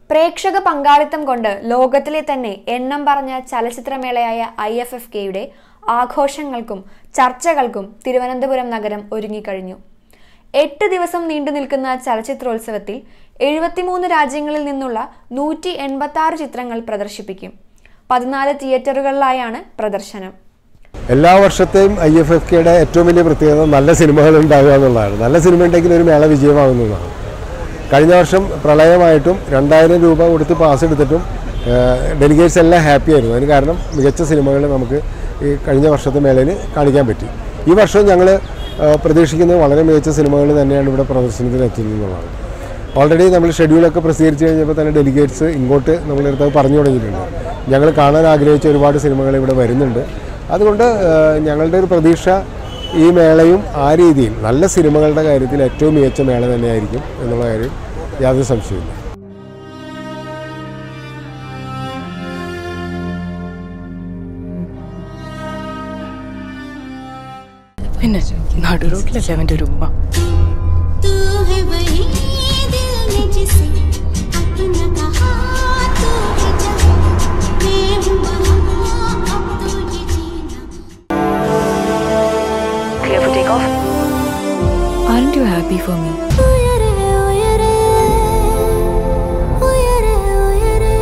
പ്രേക്ഷക പങ്കാളിത്തം കൊണ്ട് ലോകത്തിലെ തന്നെ എണ്ണം പറഞ്ഞ ചലച്ചിത്രമേളയായ ഐ എഫ് എഫ് കെയുടെ ആഘോഷങ്ങൾക്കും ചർച്ചകൾക്കും തിരുവനന്തപുരം നഗരം ഒരുങ്ങിക്കഴിഞ്ഞു എട്ട് ദിവസം നീണ്ടു നിൽക്കുന്ന ചലച്ചിത്രോത്സവത്തിൽ എഴുപത്തിമൂന്ന് രാജ്യങ്ങളിൽ നിന്നുള്ള നൂറ്റി എൺപത്തി ആറ് ചിത്രങ്ങൾ പ്രദർശിപ്പിക്കും പതിനാല് തിയേറ്ററുകളിലായാണ് പ്രദർശനം എല്ലാ വർഷത്തെയും ഐ എഫ് എഫ് കെയുടെ ഏറ്റവും വലിയ പ്രത്യേകത നല്ല സിനിമകൾ ഉണ്ടാവുക എന്നുള്ളതാണ് നല്ല സിനിമ ഉണ്ടെങ്കിൽ ഒരു മേള വിജയമാകുന്നതാണ് കഴിഞ്ഞ വർഷം പ്രളയമായിട്ടും രണ്ടായിരം രൂപ കൊടുത്ത് പാസ് എടുത്തിട്ടും ഡെലിഗേറ്റ്സ് എല്ലാം ഹാപ്പി ആയിരുന്നു അതിന് കാരണം മികച്ച സിനിമകൾ നമുക്ക് ഈ കഴിഞ്ഞ വർഷത്തെ മേളയിൽ കാണിക്കാൻ പറ്റി ഈ വർഷം ഞങ്ങൾ പ്രതീക്ഷിക്കുന്നത് വളരെ മികച്ച സിനിമകൾ തന്നെയാണ് ഇവിടെ പ്രദർശനത്തിന് എത്തുന്നത് എന്നുള്ളതാണ് ഓൾറെഡി നമ്മൾ ഷെഡ്യൂളൊക്കെ പ്രസിദ്ധീകരിച്ച് കഴിഞ്ഞപ്പോൾ തന്നെ ഡെലിഗേറ്റ്സ് ഇങ്ങോട്ട് നമ്മളെടുത്ത് പറഞ്ഞു തുടങ്ങിയിട്ടുണ്ട് ഞങ്ങൾ കാണാൻ ആഗ്രഹിച്ച ഒരുപാട് സിനിമകൾ ഇവിടെ വരുന്നുണ്ട് അതുകൊണ്ട് ഏഹ്, ഞങ്ങളുടെ ഒരു പ്രതീക്ഷ ഈ മേളയും ആ രീതിയിൽ നല്ല സിനിമകളുടെ കാര്യത്തിൽ ഏറ്റവും മികച്ച മേള തന്നെയായിരിക്കും എന്നുള്ള കാര്യം യാതൊരു സംശയമില്ല പിന്നെ നടു റോട്ടിലല്ലേ അവൻ്റെ ഒരു ഉമ്മ तू है वही दिल ने जिसे अपना कहा तू है जहाँ मैं हूँ वहाँ अब तो ये जीना Clear for takeoff? Aren't you happy for me? ഉയരെ ഉയരെ ഉയരെ ഉയരെ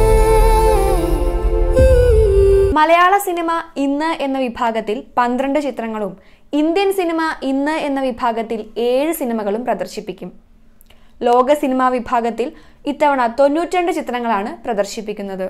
മലയാള സിനിമ ഇന്ന് എന്ന വിഭാഗത്തിൽ പന്ത്രണ്ട് ചിത്രങ്ങളും ഇന്ത്യൻ സിനിമ ഇന്ന് എന്ന വിഭാഗത്തിൽ ഏഴ് സിനിമകളും പ്രദർശിപ്പിക്കും ലോക സിനിമാ വിഭാഗത്തിൽ ഇത്തവണ തൊണ്ണൂറ്റിരണ്ട് ചിത്രങ്ങളാണ് പ്രദർശിപ്പിക്കുന്നത്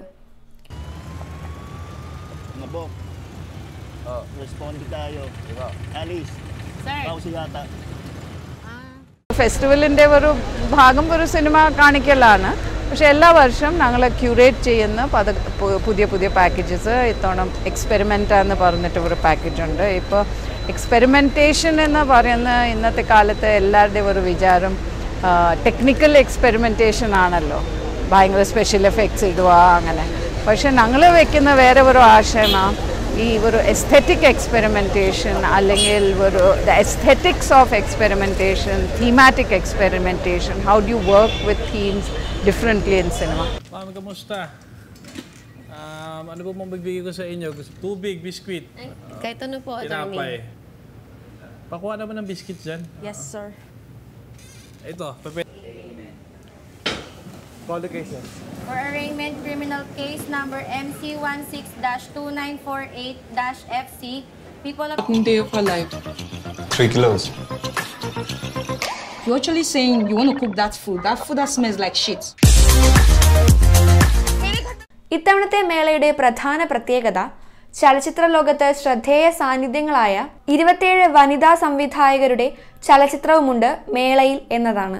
Nabo. Oh, respond tayo. Alice. Sir. Pausi yata. ഫെസ്റ്റിവലിൻ്റെ ഒരു ഭാഗം ഒരു സിനിമ കാണിക്കലാണ് പക്ഷെ എല്ലാ വർഷവും ഞങ്ങൾ ക്യൂറേറ്റ് ചെയ്യുന്ന പത പു- പുതിയ പുതിയ പാക്കേജസ് ഇത്തവണ എക്സ്പെരിമെൻ്റ് എന്ന് പറഞ്ഞിട്ട് ഒരു പാക്കേജ് ഉണ്ട് ഇപ്പോൾ എക്സ്പെരിമെൻറ്റേഷൻ എന്ന് പറയുന്ന ഇന്നത്തെ കാലത്ത് എല്ലാവരുടെയും ഒരു വിചാരം ടെക്നിക്കൽ എക്സ്പെരിമെൻറ്റേഷൻ ആണല്ലോ ഭയങ്കര സ്പെഷ്യൽ എഫക്ട്സ് ഇടുക അങ്ങനെ പക്ഷെ ഞങ്ങൾ വെക്കുന്ന വേറെ ഒരു ആശയമാണ് ഈ ഒരു എസ്തെറ്റിക് എക്സ്പെരിമെൻറ്റേഷൻ അല്ലെങ്കിൽ ഒരു the aesthetics of experimentation thematic experimentation how do you work with themes differently in cinema Ma'am, kamusta? Um, ano po mabibigay ko sa inyo? Gusto- Tubig, biskwit, Kahit ano po, attorney. tinapay. Pakuha naman ng biscuit dyan. Yes, sir. Ito, pepe. For arraignment criminal case number MC16-2948-FC, people of Hindi for life. Three kilos. You're actually saying you want to cook that food. That food that smells like shit. ഇത്തവണത്തെ മേളയുടെ പ്രധാന പ്രത്യേകത ചലച്ചിത്ര ലോകത്ത് ശ്രദ്ധേയ സാന്നിധ്യങ്ങളായ ഇരുപത്തിയേഴ് വനിതാ സംവിധായകരുടെ ചലച്ചിത്രവുമുണ്ട് മേളയിൽ എന്നതാണ്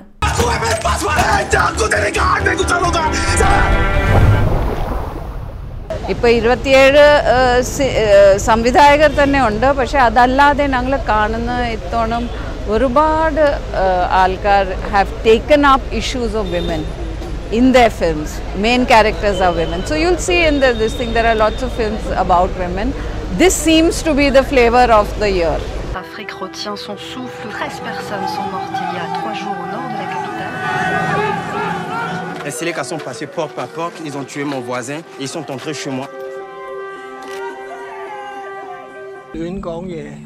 ഇപ്പോൾ ഇരുപത്തിയേഴ് ഏഹ്, സി- ഏഹ്, സംവിധായകർ തന്നെ ഉണ്ട് പക്ഷെ അതല്ലാതെ ഞങ്ങൾ കാണുന്ന ഇത്തോണം ഒരുപാട് ഏഹ്, ആൾക്കാർ have taken up issues of women in their films. Main characters are women. So you'll see in the, this thing there are lots of films about women. This seems to be the flavor of the year. Afrique retient son souffle. 13 personnes sont mortes il y a trois jours au nord de la capitale. Les Sélékas sont passés porte par porte, ils ont tué mon voisin, ils sont entrés chez moi. Yun ko ang yeah.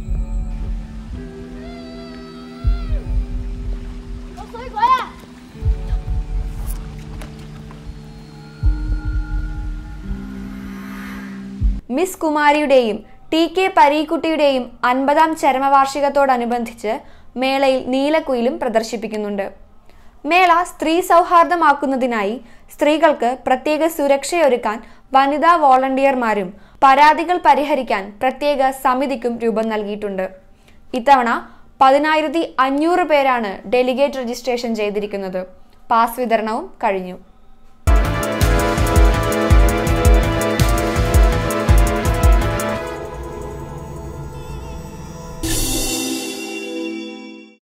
Miss കുമാരിയുടെയും T K പരീക്കുട്ടിയുടെയും അൻപതാം ചരമവാർഷികത്തോടനുബന്ധിച്ച് മേളയിൽ നീലക്കുയിലും പ്രദർശിപ്പിക്കുന്നുണ്ട് മേള സ്ത്രീ സൗഹാർദ്ദമാക്കുന്നതിനായി സ്ത്രീകൾക്ക് പ്രത്യേക സുരക്ഷയൊരുക്കാൻ വനിതാ വോളണ്ടിയർമാരും പരാതികൾ പരിഹരിക്കാൻ പ്രത്യേക സമിതിക്കും രൂപം നൽകിയിട്ടുണ്ട് ഇത്തവണ പതിനായിരത്തി അഞ്ഞൂറ് പേരാണ് ഡെലിഗേറ്റ് രജിസ്ട്രേഷൻ ചെയ്തിരിക്കുന്നത് പാസ് വിതരണവും കഴിഞ്ഞു